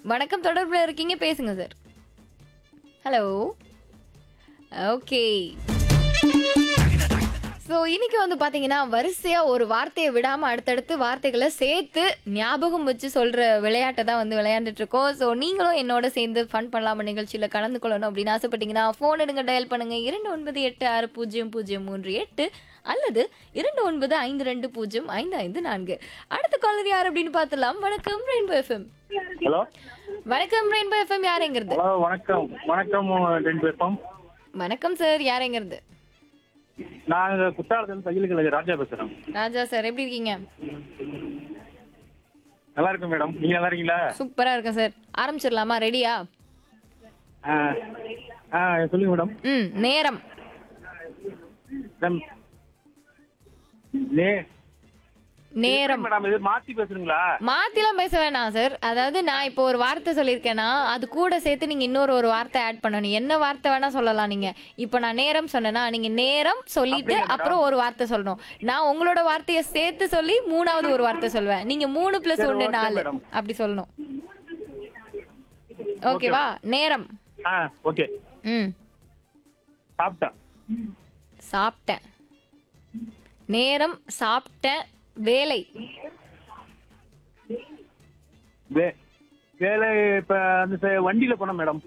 வணக்கம் தொடர்புல இருக்கீங்க பேசுங்க சார் ஹலோ ஓகே ஸோ இன்னைக்கு வந்து பார்த்தீங்கன்னா வரிசையாக ஒரு வார்த்தையை விடாமல் அடுத்தடுத்து வார்த்தைகளை சேர்த்து ஞாபகம் வச்சு சொல்கிற விளையாட்டை தான் வந்து விளையாண்டுட்டு இருக்கோம் ஸோ நீங்களும் என்னோட சேர்ந்து ஃபன் பண்ணலாம நிகழ்ச்சியில் கலந்து கொள்ளணும் அப்படின்னு ஆசைப்பட்டீங்கன்னா ஃபோன் எடுங்க டயல் பண்ணுங்க இரண்டு ஒன்பது எட்டு ஆறு பூஜ்ஜியம் பூஜ்ஜியம் மூன்று எட்டு அல்லது இரண்டு ஒன்பது ஐந்து ரெண்டு பூஜ்ஜியம் ஐந்து ஐந்து நான்கு அடுத்த காலர் யார் அப்படின்னு பார்த்துலாம் வணக்கம் ரெயின்போ எஃப்எம் ஹலோ வணக்கம் ரெயின்போ எஃப்எம் யாருங்கிறது ஹலோ வணக்கம் வணக்கம் ரெண்டு பேருக்கும் வணக்கம் சார் யாருங்கிறது நாங்க குற்றாலத்துல தையல் கழக ராஜா பேசுறோம் ராஜா சார் எப்படி இருக்கீங்க நல்லா இருக்கும் மேடம் நீங்க நல்லா இருக்கீங்களா சூப்பரா இருக்கேன் சார் ஆரம்பிச்சிடலாமா ரெடியா ஆ, ஆ சொல்லுங்க மேடம் ம் நேரம் மேடம் நே நேரம் மேடம் இது மாத்தி பேசுறீங்களா மாத்திலாம் பேச வேணாம் சார் அதாவது நான் இப்போ ஒரு வார்த்தை சொல்லியிருக்கேன்னா அது கூட சேர்த்து நீங்க இன்னொரு ஒரு வார்த்தை ஆட் பண்ணணும் என்ன வார்த்தை வேணா சொல்லலாம் நீங்க இப்போ நான் நேரம் சொன்னேன்னா நீங்க நேரம் சொல்லிட்டு அப்புறம் ஒரு வார்த்தை சொல்லணும் நான் உங்களோட வார்த்தையை சேர்த்து சொல்லி மூணாவது ஒரு வார்த்தை சொல்லுவேன் நீங்க மூணு பிளஸ் சரி, ஒன்று okay, நாலு madam. அப்படி சொல்லணும் ஓகேவா நேரம் ஆ ஓகே ம் சாப்பிட்டேன் சாப்பிட்டேன் நேரம் சாப்பிட்டேன் வேலை வே வேலை இப்ப அந்த ச- வண்டியில போனோம் மேடம்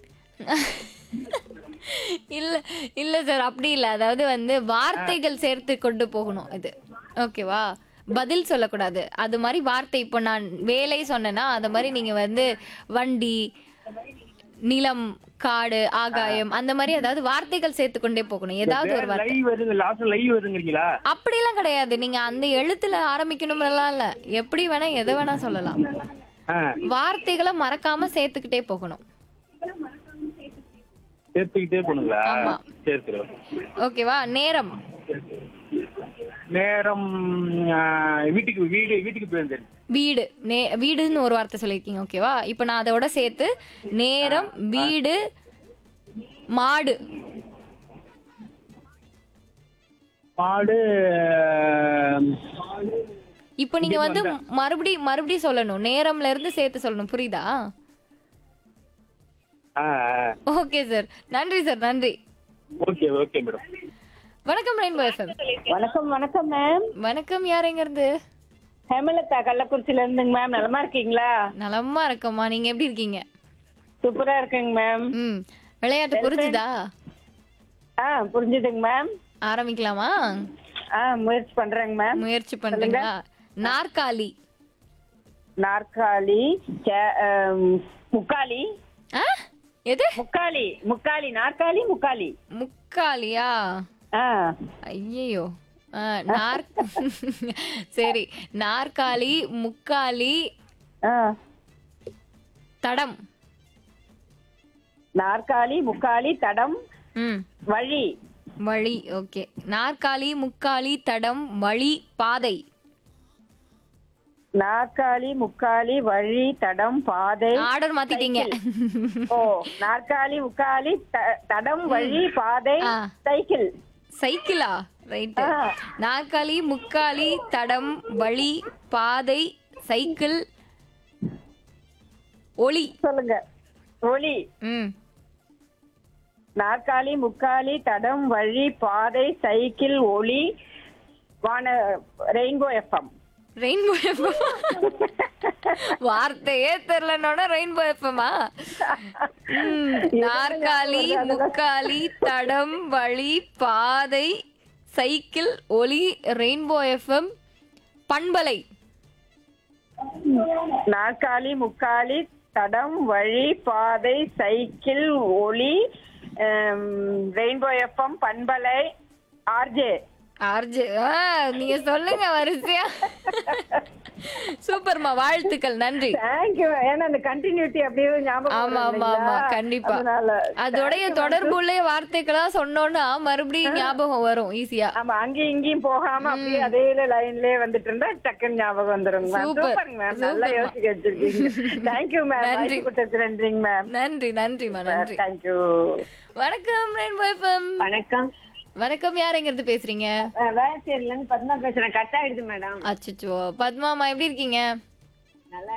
இல்ல இல்ல சார் அப்படி இல்ல அதாவது வந்து வார்த்தைகள் சேர்த்து கொண்டு போகணும் இது ஓகேவா பதில் சொல்லக்கூடாது அது மாதிரி வார்த்தை இப்போ நான் வேலை சொன்னேன்னா அது மாதிரி நீங்க வந்து வண்டி நிலம் காடு ஆகாயம் அந்த மாதிரி அதாவது வார்த்தைகள் சேர்த்து கொண்டே போகணும் ஏதாவது ஒரு வார்த்தை லைவ் வருங்க லாஸ்ட் லைவ் வருங்கிறீங்களா அப்படிலாம் கிடையாது நீங்க அந்த எழுத்துல ஆரம்பிக்கணும்லாம் இல்ல எப்படி வேணா எதை வேணா சொல்லலாம் ஆ வார்த்தைகளை மறக்காம சேர்த்துக்கிட்டே போகணும் சேர்த்துக்கிட்டே போனுங்களா ஆமா. சரி சரி ஓகேவா நேரம் நேரம் ஆ, வீட்டுக்கு வீடு வீட்டுக்கு போயிருந்தேன் வீடு நே வீடுன்னு ஒரு வார்த்தை சொல்லியிருக்கீங்க ஓகேவா இப்போ நான் அதோட சேர்த்து நேரம் வீடு மாடு மாடு இப்போ நீங்க வந்து மறுபடி மறுபடியும் சொல்லணும் நேரம்ல இருந்து சேர்த்து சொல்லணும் புரியுதா ஆ ஓகே சார் நன்றி சார் நன்றி ஓகே ஓகே மேடம் வணக்கம் ரெயின்போ எஃப்எம் வணக்கம் வணக்கம் மேம் வணக்கம் யார் எங்க இருந்து ஹேமலதா கள்ளக்குறிச்சில இருந்துங்க மேம் நலமா இருக்கீங்களா நலமா இருக்கம்மா நீங்க எப்படி இருக்கீங்க சூப்பரா இருக்குங்க மேம் ம் விளையாட்டு புரிஞ்சுதா ஆ புரிஞ்சுதுங்க மேம் ஆரம்பிக்கலாமா ஆ முயற்சி பண்றேங்க மேம் முயற்சி பண்றீங்களா நாற்காலி நாற்காலி சே- ஆம், முக்காலி ஆ எது முக்காலி முக்காலி நாற்காலி முக்காலி முக்காலியா ஆ ஐயோ நார் சரி நாற்காலி முக்காலி ஆ தடம் நாற்காலி முக்காலி தடம் ம் வழி வழி ஓகே நாற்காலி முக்காலி தடம் வழி பாதை நாற்காலி முக்காலி வழி தடம் பாதை ஆர்டர் மாத்திட்டீங்க ஓ நாற்காலி முக்காலி த- தடம் வழி பாதை ஆ. சைக்கிள் சைக்கிளா ரைட் ஆ. நாற்காலி முக்காலி தடம் வழி பாதை சைக்கிள் ஒளி சொல்லுங்க ஒளி ம் நாற்காலி முக்காலி தடம் வழி பாதை சைக்கிள் ஒளி வான ரெயின்போ எஃப்எம் ரெயின்போ எஃப்எம் வார்த்தையே தெரியலனோட ரெயின்போ எஃப்எம்மா நாற்காலி முக்காலி தடம் வழி பாதை சைக்கிள் ஒளி ரெயின்போ எஃப்எம் பண்பலை நாற்காலி முக்காலி தடம் வழி பாதை சைக்கிள் ஒளி ரெயின்போ எஃப்எம் பண்பலை ஆர்ஜே ஆர்ஜே ஆ நீங்க சொல்லுங்க வரிசையா சூப்பர்மா வாழ்த்துக்கள் நன்றி தேங்க்யூ ஏன்னா அந்த கண்டினியூட்டி அப்படியே ஞாபகம் ஆமா வரும் ஆமா ஆமா இல்லைங்களா? கண்டிப்பா அதனால அதோடைய தொடர்புள்ள வார்த்தைகளா சொன்னோம்னா மறுபடியும் ஞாபகம் வரும் ஈஸியா ஆமா அங்கேயும் இங்கேயும் போகாம அப்படியே அதே லைன்லயே வந்துட்டு இருந்தா டக்குன்னு ஞாபகம் வந்துருங்க மேம் Super. சூப்பருங்க மேம் நல்லா Super, யோசிக்க வச்சிருக்கீங்க தேங்க்யூ மேம் நன்றி. வாய்ப்பு கொடுத்ததுக்கு நன்றிங்க மேம் நன்றி நன்றிமா நன்றி தேங்க்யூ வணக்கம் ரெயின்போ எஃப்எம் வணக்கம் வணக்கம் யாருங்கிறது பேசுறீங்க வேளச்சேரில இருந்து பத்மா பேசுறேன் கட் ஆயிடுது மேடம் அச்சச்சோ பத்மாமா எப்படி இருக்கீங்க